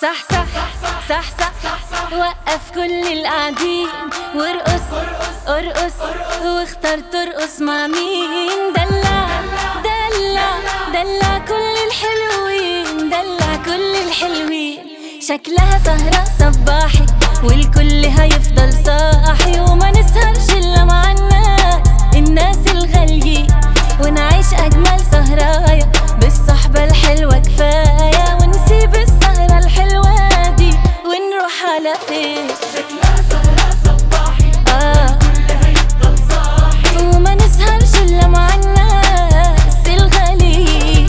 صح صح صح صح وقف كل القاعدين وارقص ارقص واختار ترقص مع مين دلع دلع دلع كل الحلوين دلع كل الحلوين شكلها سهرة صباحي والكل هيفضل صاحي وما نسهرش الا مع الناس الناس الغاليين ونعيش اجمل سهرايا بالصحبة الحلوة كفاية ونسيب السهرة الحلوة دي ونروح على فين آه وما نسهرش الا مع الناس الغاليين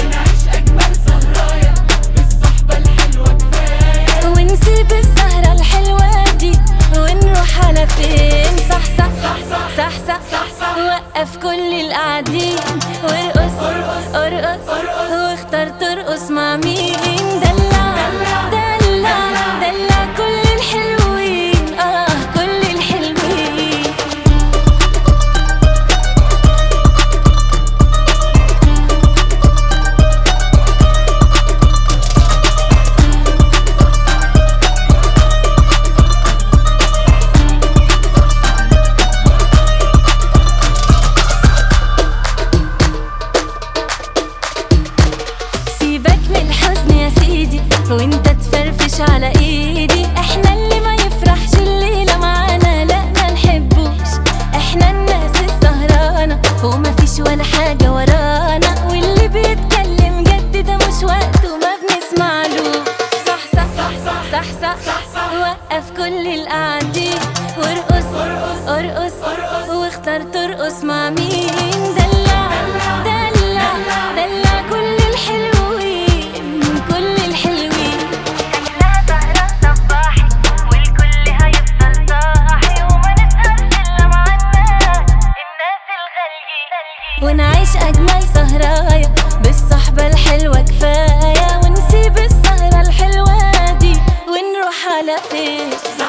ونسيب السهرة الحلوة دي ونروح على فين صح صح صح صح صح وقف كل القاعدين وارقص ارقص واختار ترقص مع مين دلع دلع دلع كل الحلوين اه كل الحلوين سيبك من الحزن يا سيدي وانت تفرفش على ايدي احنا اللي ما يفرحش الليلة معانا لا ما نحبوش احنا الناس السهرانة وما فيش ولا حاجة ورانا واللي بيتكلم جد ده مش وقته ما بنسمعلوش صح صح صح صح صح وقف كل القاعدين وارقص ارقص واختار ترقص مع مين دلع دلع دلع كل الحلوين كل الحلوين شكلها سهرة صباحي والكل هيفضل صاحي وما نسهرش إلا مع الناس الناس الغاليين ونعيش أجمل سهرايا بالصحبة الحلوة كفاية ونسيب السهرة الحلوة دي ونروح على فين